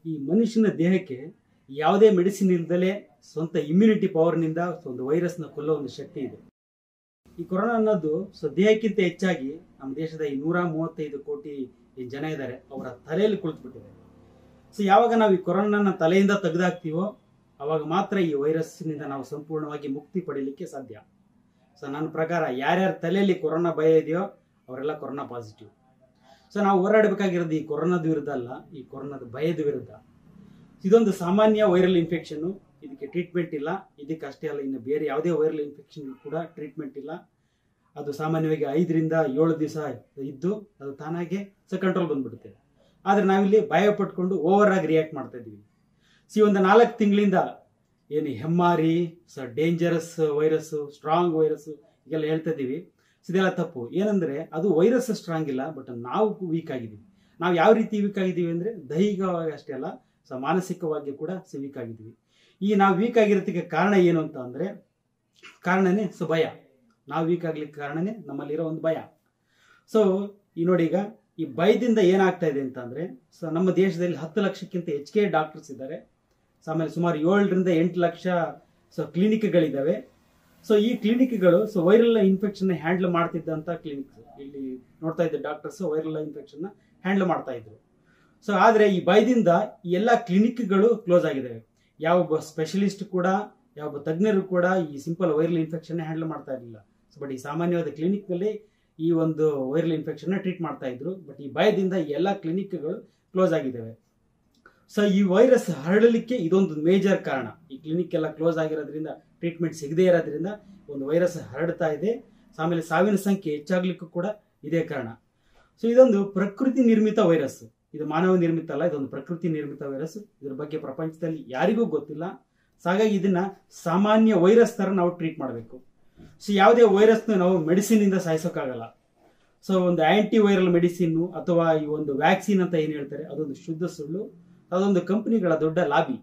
ಈ ಮನುಷ್ಯನ ದೇಹಕ್ಕೆ ಯಾವುದೇ ಮೆಡಿಸಿನ್ ಇಲ್ದಲೇ ಸ್ವಂತ ಇಮ್ಯುನಿಟಿ ಪವರ್ನಿಂದ ಒಂದು ವೈರಸ್ನ ಕೊಲ್ಲೋ ಒಂದು ಶಕ್ತಿ ಇದೆ ಈ ಕೊರೋನಾ ಅನ್ನೋದು ಸೊ ದೇಹಕ್ಕಿಂತ ಹೆಚ್ಚಾಗಿ ನಮ್ಮ ದೇಶದ ಈ ನೂರ ಮೂವತ್ತೈದು ಕೋಟಿ ಏನ್ ಜನ ಇದ್ದಾರೆ ಅವರ ತಲೆಯಲ್ಲಿ ಕುಳಿತುಬಿಟ್ಟಿದೆ ಸೊ ಯಾವಾಗ ನಾವು ಈ ಕೊರೋನಾನ ತಲೆಯಿಂದ ತೆಗೆದಾಕ್ತೀವೋ ಅವಾಗ ಮಾತ್ರ ಈ ವೈರಸ್ನಿಂದ ನಾವು ಸಂಪೂರ್ಣವಾಗಿ ಮುಕ್ತಿ ಪಡೀಲಿಕ್ಕೆ ಸಾಧ್ಯ ಸೊ ನನ್ನ ಪ್ರಕಾರ ಯಾರ್ಯಾರ ತಲೆಯಲ್ಲಿ ಕೊರೋನಾ ಭಯ ಇದೆಯೋ ಅವರೆಲ್ಲ ಕೊರೋನಾ ಪಾಸಿಟಿವ್ ಸೊ ನಾವು ಹೋರಾಡಬೇಕಾಗಿರೋದು ಈ ಕೊರೋನಾದ ವಿರುದ್ಧ ಅಲ್ಲ ಈ ಕೊರೋನಾದ ಭಯದ ವಿರುದ್ಧ ಇದೊಂದು ಸಾಮಾನ್ಯ ವೈರಲ್ ಇನ್ಫೆಕ್ಷನ್ ಇದಕ್ಕೆ ಟ್ರೀಟ್ಮೆಂಟ್ ಇಲ್ಲ ಇದಕ್ಕೆ ಅಷ್ಟೇ ಅಲ್ಲ ಇನ್ನು ಬೇರೆ ಯಾವುದೇ ವೈರಲ್ ಇನ್ಫೆಕ್ಷನ್ ಕೂಡ ಟ್ರೀಟ್ಮೆಂಟ್ ಇಲ್ಲ ಅದು ಸಾಮಾನ್ಯವಾಗಿ ಐದರಿಂದ ಏಳು ದಿವಸ ಇದ್ದು ಅದು ತಾನಾಗೆ ಸೊ ಕಂಟ್ರೋಲ್ ಬಂದ್ಬಿಡುತ್ತೆ ಆದರೆ ನಾವಿಲ್ಲಿ ಭಯ ಪಟ್ಕೊಂಡು ಓವರ್ ಆಗಿ ರಿಯಾಕ್ಟ್ ಮಾಡ್ತಾ ಇದ್ದೀವಿ ಸಿ ಒಂದು ನಾಲ್ಕು ತಿಂಗಳಿಂದ ಏನು ಹೆಮ್ಮಾರಿ so dangerous virus strong virus ಈಗೆಲ್ಲ ಹೇಳ್ತಾ ಇದ್ದೀವಿ ಸೊ ಇದೆಲ್ಲ ತಪ್ಪು ಏನಂದ್ರೆ ಅದು ವೈರಸ್ ಸ್ಟ್ರಾಂಗ್ ಇಲ್ಲ ಬಟ್ ನಾವು ವೀಕ್ ಆಗಿದ್ದೀವಿ ನಾವು ಯಾವ ರೀತಿ ವೀಕ್ ಆಗಿದ್ದೀವಿ ಅಂದ್ರೆ ದೈಹಿಕವಾಗಿ ಅಷ್ಟೇ ಅಲ್ಲ ಸೊ ಮಾನಸಿಕವಾಗಿ ಕೂಡ ಸೊ ವೀಕ್ ಆಗಿದ್ದೀವಿ ಈ ನಾವು ವೀಕ್ ಆಗಿರೋದಕ್ಕೆ ಕಾರಣ ಏನು ಅಂತ ಅಂದ್ರೆ ಕಾರಣನೇ ಸೊ ಭಯ ನಾವು ವೀಕ್ ಆಗ್ಲಿಕ್ಕೆ ಕಾರಣನೇ ನಮ್ಮಲ್ಲಿರೋ ಒಂದು ಭಯ ಸೊ ಈ ನೋಡಿ ಈಗ ಈ ಭಯದಿಂದ ಏನಾಗ್ತಾ ಇದೆ ಅಂತ ಅಂದ್ರೆ ಸೊ ನಮ್ಮ ದೇಶದಲ್ಲಿ ಹತ್ತು ಲಕ್ಷಕ್ಕಿಂತ ಹೆಚ್ಚಿಗೆ ಡಾಕ್ಟರ್ಸ್ ಇದ್ದಾರೆ ಸೊ ಆಮೇಲೆ ಸುಮಾರು ಏಳರಿಂದ ಎಂಟು ಲಕ್ಷ ಸೊ ಕ್ಲಿನಿಕ್ಗಳಿದ್ದಾವೆ ಸೊ ಈ ಕ್ಲಿನಿಕ್ಗಳು ಸೊ ವೈರಲ್ ಇನ್ಫೆಕ್ಷನ್ ಹ್ಯಾಂಡಲ್ ಮಾಡ್ತಿದ್ದಂಥ ಕ್ಲಿನಿಕ್ ಇಲ್ಲಿ ನೋಡ್ತಾ ಇದ್ದ ಡಾಕ್ಟರ್ಸ್ ವೈರಲ್ ಇನ್ಫೆಕ್ಷನ್ ಹ್ಯಾಂಡಲ್ ಮಾಡ್ತಾ ಇದ್ರು ಸೊ ಆದರೆ ಈ ಭಯದಿಂದ ಈ ಎಲ್ಲ ಕ್ಲಿನಿಕ್ಗಳು ಕ್ಲೋಸ್ ಆಗಿದ್ದಾವೆ ಯಾವ ಸ್ಪೆಷಲಿಸ್ಟ್ ಕೂಡ ಯಾವ ತಜ್ಞರು ಕೂಡ ಈ ಸಿಂಪಲ್ ವೈರಲ್ ಇನ್ಫೆಕ್ಷನ್ ಹ್ಯಾಂಡಲ್ ಮಾಡ್ತಾ ಇರಲಿಲ್ಲ ಸೊ ಬಟ್ ಈ ಸಾಮಾನ್ಯವಾದ ಕ್ಲಿನಿಕ್ನಲ್ಲಿ ಈ ಒಂದು ವೈರಲ್ ಇನ್ಫೆಕ್ಷನ್ ಟ್ರೀಟ್ ಮಾಡ್ತಾ ಇದ್ರು ಬಟ್ ಈ ಭಯದಿಂದ ಈ ಎಲ್ಲ ಕ್ಲಿನಿಕ್ಗಳು ಕ್ಲೋಸ್ ಆಗಿದ್ದಾವೆ ಸೊ ಈ ವೈರಸ್ ಹರಡಲಿಕ್ಕೆ ಇದೊಂದು ಮೇಜರ್ ಕಾರಣ ಈ ಕ್ಲಿನಿಕ್ ಎಲ್ಲ ಕ್ಲೋಸ್ ಆಗಿರೋದ್ರಿಂದ ಟ್ರೀಟ್ಮೆಂಟ್ ಸಿಗದೇ ಇರೋದ್ರಿಂದ ಒಂದು ವೈರಸ್ ಹರಡ್ತಾ ಇದೆ ಸೊ ಆಮೇಲೆ ಸಾವಿನ ಸಂಖ್ಯೆ ಹೆಚ್ಚಾಗ್ಲಿಕ್ಕೂ ಕೂಡ ಇದೇ ಕಾರಣ ಸೊ ಇದೊಂದು ಪ್ರಕೃತಿ ನಿರ್ಮಿತ ವೈರಸ್ ಇದು ಮಾನವ ನಿರ್ಮಿತ ಅಲ್ಲ ಇದೊಂದು ಪ್ರಕೃತಿ ನಿರ್ಮಿತ ವೈರಸ್ ಇದ್ರ ಬಗ್ಗೆ ಪ್ರಪಂಚದಲ್ಲಿ ಯಾರಿಗೂ ಗೊತ್ತಿಲ್ಲ ಸೊ ಹಾಗಾಗಿ ಇದನ್ನ ಸಾಮಾನ್ಯ ವೈರಸ್ ತರ ನಾವು ಟ್ರೀಟ್ ಮಾಡಬೇಕು ಸೊ ಯಾವುದೇ ವೈರಸ್ನ ನಾವು ಮೆಡಿಸಿನ್ ಇಂದ ಸಾಯಿಸೋಕ್ಕಾಗಲ್ಲ ಸೊ ಒಂದು ಆಂಟಿ ವೈರಲ್ ಮೆಡಿಸಿನ್ ಅಥವಾ ಈ ಒಂದು ವ್ಯಾಕ್ಸಿನ್ ಅಂತ ಏನು ಹೇಳ್ತಾರೆ ಅದೊಂದು ಶುದ್ಧ ಸುಳ್ಳು ಅದೊಂದು ಕಂಪನಿಗಳ ದೊಡ್ಡ ಲಾಬಿ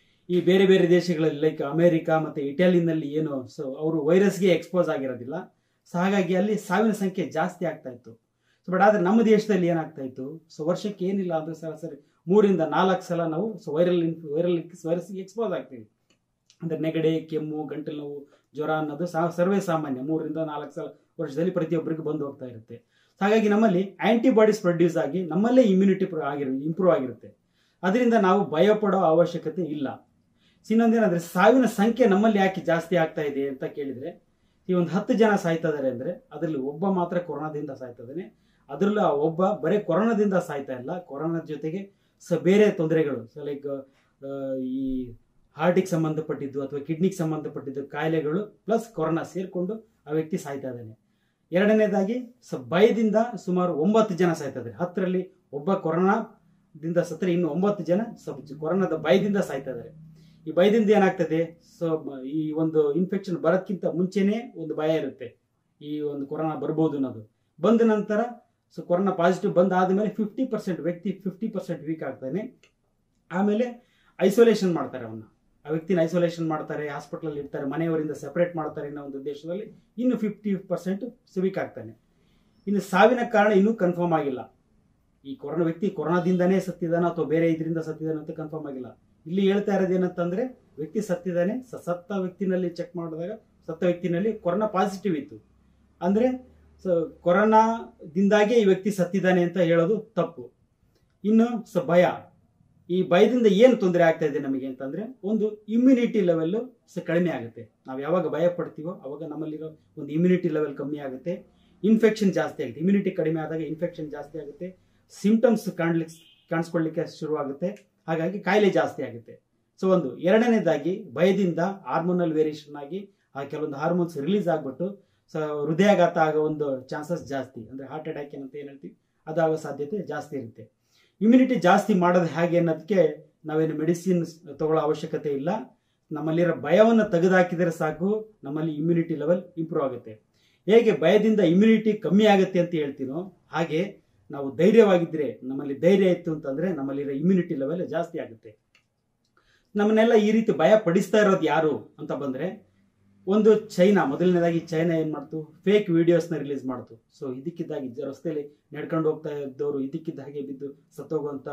ಈ ಬೇರೆ ಬೇರೆ ದೇಶಗಳಲ್ಲಿ ಲೈಕ್ ಅಮೆರಿಕ ಮತ್ತೆ ಇಟಲಿನಲ್ಲಿ ಏನು ಸೊ ಅವರು ವೈರಸ್ಗೆ ಎಕ್ಸ್ಪೋಸ್ ಆಗಿರೋದಿಲ್ಲ ಸೊ ಹಾಗಾಗಿ ಅಲ್ಲಿ ಸಾವಿನ ಸಂಖ್ಯೆ ಜಾಸ್ತಿ ಆಗ್ತಾ ಇತ್ತು ಸೊ ಬಟ್ ಆದ್ರೆ ನಮ್ಮ ದೇಶದಲ್ಲಿ ಏನಾಗ್ತಾ ಇತ್ತು ಸೊ ವರ್ಷಕ್ಕೆ ಏನಿಲ್ಲ ಅಂದ್ರೆ ಸರಾಸರಿ ಮೂರಿಂದ ನಾಲ್ಕು ಸಲ ನಾವು ಸೊ ವೈರಲ್ ವೈರಲ್ ವೈರಸ್ಗೆ ಎಕ್ಸ್ಪೋಸ್ ಆಗ್ತೀವಿ ಅಂದ್ರೆ ನೆಗಡೆ ಕೆಮ್ಮು ಗಂಟಲು ನೋವು ಜ್ವರ ಅನ್ನೋದು ಸಾ- ಸರ್ವೇ ಸಾಮಾನ್ಯ ಮೂರರಿಂದ ನಾಲ್ಕು ಸಲ ವರ್ಷದಲ್ಲಿ ಪ್ರತಿಯೊಬ್ಬರಿಗೆ ಬಂದು ಹೋಗ್ತಾ ಇರುತ್ತೆ ಹಾಗಾಗಿ ನಮ್ಮಲ್ಲಿ ಆಂಟಿಬಾಡೀಸ್ ಪ್ರೊಡ್ಯೂಸ್ ಆಗಿ ನಮ್ಮಲ್ಲೇ ಇಮ್ಯುನಿಟಿ ಆಗಿರ ಇಂಪ್ರೂವ್ ಆಗಿರುತ್ತೆ ಅದರಿಂದ ನಾವು ಭಯ ಪಡೋ ಅವಶ್ಯಕತೆ ಇಲ್ಲ ಇನ್ನೊಂದೇನಂದ್ರೆ ಸಾವಿನ ಸಂಖ್ಯೆ ನಮ್ಮಲ್ಲಿ ಯಾಕೆ ಜಾಸ್ತಿ ಆಗ್ತಾ ಇದೆ ಅಂತ ಕೇಳಿದ್ರೆ ಈ ಒಂದು ಹತ್ತು ಜನ ಸಾಯ್ತಾ ಇದಾರೆ ಅಂದ್ರೆ ಅದರಲ್ಲಿ ಒಬ್ಬ ಮಾತ್ರ ಕೊರೋನಾದಿಂದ ಸಾಯ್ತಾ ಇದ್ದಾನೆ ಅದರಲ್ಲೂ ಆ ಒಬ್ಬ ಬರೀ ಕೊರೋನಾದಿಂದ ಸಾಯ್ತಾ ಇಲ್ಲ ಕೊರೋನಾದ ಜೊತೆಗೆ ಸ ಬೇರೆ ತೊಂದರೆಗಳು ಸೊ ಲೈಕ್ ಈ ಹಾರ್ಟಿಗೆ ಸಂಬಂಧಪಟ್ಟಿದ್ದು ಅಥವಾ ಕಿಡ್ನಿಗೆ ಸಂಬಂಧಪಟ್ಟಿದ್ದು ಕಾಯಿಲೆಗಳು ಪ್ಲಸ್ ಕೊರೋನಾ ಸೇರಿಕೊಂಡು ಆ ವ್ಯಕ್ತಿ ಸಾಯ್ತಾ ಇದ್ದಾನೆ ಎರಡನೇದಾಗಿ ಸ ಭಯದಿಂದ ಸುಮಾರು ಒಂಬತ್ತು ಜನ ಸಾಯ್ತಾ ಇದ್ದಾರೆ ಹತ್ತರಲ್ಲಿ ಒಬ್ಬ ಕೊರೋನಾದಿಂದ ಸತ್ತರೆ ಇನ್ನು ಒಂಬತ್ತು ಜನ ಸ- ಕೊರೋನಾದ ಭಯದಿಂದ ಸಾಯ್ತಾ ಇದ್ದಾರೆ ಈ ಭಯದಿಂದ ಏನಾಗ್ತದೆ ಸೊ ಈ ಒಂದು ಇನ್ಫೆಕ್ಷನ್ ಬರೋದಕ್ಕಿಂತ ಮುಂಚೆನೇ ಒಂದು ಭಯ ಇರುತ್ತೆ ಈ ಒಂದು ಕೊರೋನಾ ಬರ್ಬೋದು ಅನ್ನೋದು ಬಂದ ನಂತರ ಸೊ ಕೊರೋನಾ ಪಾಸಿಟಿವ್ ಬಂದ ಆದಮೇಲೆ ಫಿಫ್ಟಿ ಪರ್ಸೆಂಟ್ ವ್ಯಕ್ತಿ ಫಿಫ್ಟಿ ಪರ್ಸೆಂಟ್ ವೀಕ್ ಆಗ್ತಾನೆ ಆಮೇಲೆ ಐಸೋಲೇಷನ್ ಮಾಡ್ತಾರೆ ಅವನ್ನ ಆ ವ್ಯಕ್ತಿನ ಐಸೋಲೇಷನ್ ಮಾಡ್ತಾರೆ ಹಾಸ್ಪಿಟಲ್ ಇರ್ತಾರೆ ಮನೆಯವರಿಂದ ಸೆಪರೇಟ್ ಮಾಡ್ತಾರೆ ಅನ್ನೋ ಒಂದು ದೇಶದಲ್ಲಿ ಇನ್ನು ಫಿಫ್ಟಿ ಪರ್ಸೆಂಟ್ ವೀಕ್ ಆಗ್ತಾನೆ ಇನ್ನು ಸಾವಿನ ಕಾರಣ ಇನ್ನೂ ಕನ್ಫರ್ಮ್ ಆಗಿಲ್ಲ ಈ ಕೊರೋನಾ ವ್ಯಕ್ತಿ ಕೊರೋನಾದಿಂದನೇ ಸತ್ತಿದಾನ ಅಥವಾ ಬೇರೆ ಇದರಿಂದ ಸತ್ತಿದಾನ ಅಂತ ಕನ್ಫರ್ಮ್ ಆಗಿಲ್ಲ ಇಲ್ಲಿ ಹೇಳ್ತಾ ಇರೋದು ಏನಂತಂದ್ರೆ ವ್ಯಕ್ತಿ ಸತ್ತಿದ್ದಾನೆ ಸ- ಸತ್ತ ವ್ಯಕ್ತಿನಲ್ಲಿ ಚೆಕ್ ಮಾಡಿದಾಗ ಸತ್ತ ವ್ಯಕ್ತಿನಲ್ಲಿ ಕೊರೋನಾ ಪಾಸಿಟಿವ್ ಇತ್ತು ಅಂದ್ರೆ ಸೊ ಕೊರೋನಾದಿಂದಾಗೆ ಈ ವ್ಯಕ್ತಿ ಸತ್ತಿದ್ದಾನೆ ಅಂತ ಹೇಳೋದು ತಪ್ಪು ಇನ್ನು ಸ ಭಯ ಈ ಭಯದಿಂದ ಏನು ತೊಂದರೆ ಆಗ್ತಾ ಇದೆ ನಮಗೆ ಅಂತಂದ್ರೆ ಒಂದು ಇಮ್ಯುನಿಟಿ ಲೆವೆಲ್ ಕಡಿಮೆ ಆಗುತ್ತೆ ನಾವು ಯಾವಾಗ ಭಯ ಪಡ್ತೀವೋ ಅವಾಗ ನಮ್ಮಲ್ಲಿರೋ ಒಂದು ಇಮ್ಯುನಿಟಿ ಲೆವೆಲ್ ಕಮ್ಮಿ ಆಗುತ್ತೆ ಇನ್ಫೆಕ್ಷನ್ ಜಾಸ್ತಿ ಆಗುತ್ತೆ ಇಮ್ಯುನಿಟಿ ಕಡಿಮೆ ಆದಾಗ ಇನ್ಫೆಕ್ಷನ್ ಜಾಸ್ತಿ ಆಗುತ್ತೆ ಸಿಂಪ್ಟಮ್ಸ್ ಕಾಣ್ಲಿಕ್ಕೆ ಕಾಣಿಸ್ಕೊಳ್ಳಿಕ್ಕೆ ಶುರುವಾಗುತ್ತೆ ಹಾಗಾಗಿ ಕಾಯಿಲೆ ಜಾಸ್ತಿ ಆಗುತ್ತೆ ಸೊ ಒಂದು ಎರಡನೇದಾಗಿ ಭಯದಿಂದ ಹಾರ್ಮೋನಲ್ ವೇರಿಯೇಷನ್ ಆಗಿ ಆ ಕೆಲವೊಂದು ಹಾರ್ಮೋನ್ಸ್ ರಿಲೀಸ್ ಆಗ್ಬಿಟ್ಟು ಸೊ ಹೃದಯಾಘಾತ ಆಗೋ ಒಂದು ಚಾನ್ಸಸ್ ಜಾಸ್ತಿ ಅಂದ್ರೆ ಹಾರ್ಟ್ ಅಟ್ಯಾಕ್ ಏನಂತ ಏನ್ ಹೇಳ್ತೀವಿ ಅದಾಗೋ ಸಾಧ್ಯತೆ ಜಾಸ್ತಿ ಇರುತ್ತೆ ಇಮ್ಯುನಿಟಿ ಜಾಸ್ತಿ ಮಾಡೋದು ಹೇಗೆ ಅನ್ನೋದಕ್ಕೆ ನಾವೇನು ಮೆಡಿಸಿನ್ ತಗೊಳ್ಳೋ ಅವಶ್ಯಕತೆ ಇಲ್ಲ ನಮ್ಮಲ್ಲಿರೋ ಭಯವನ್ನು ತೆಗೆದುಹಾಕಿದರೆ ಸಾಕು ನಮ್ಮಲ್ಲಿ ಇಮ್ಯುನಿಟಿ ಲೆವೆಲ್ ಇಂಪ್ರೂವ್ ಆಗುತ್ತೆ ಹೇಗೆ ಭಯದಿಂದ ಇಮ್ಯುನಿಟಿ ಕಮ್ಮಿ ಆಗುತ್ತೆ ಅಂತ ಹೇಳ್ತೀನೋ ಹಾಗೆ ನಾವು ಧೈರ್ಯವಾಗಿದ್ದರೆ ನಮ್ಮಲ್ಲಿ ಧೈರ್ಯ ಇತ್ತು ಅಂತಂದ್ರೆ ನಮ್ಮಲ್ಲಿರೋ ಇಮ್ಯುನಿಟಿ ಲೆವೆಲ್ ಜಾಸ್ತಿ ಆಗುತ್ತೆ ನಮ್ಮನ್ನೆಲ್ಲ ಈ ರೀತಿ ಭಯ ಪಡಿಸ್ತಾ ಇರೋದು ಯಾರು ಅಂತ ಬಂದ್ರೆ ಒಂದು ಚೈನಾ ಮೊದಲನೇದಾಗಿ ಚೈನಾ ಏನ್ ಮಾಡ್ತು ಫೇಕ್ ವಿಡಿಯೋಸ್ನ ರಿಲೀಸ್ ಮಾಡ್ತು ಸೊ ಇದಕ್ಕಿದ್ದಾಗಿ ಜ- ರಸ್ತೆಯಲ್ಲಿ ನಡ್ಕೊಂಡು ಹೋಗ್ತಾ ಇದ್ದವರು ಇದಕ್ಕಿದ್ದ ಹಾಗೆ ಬಿದ್ದು ಸತ್ತೋಗುವಂತ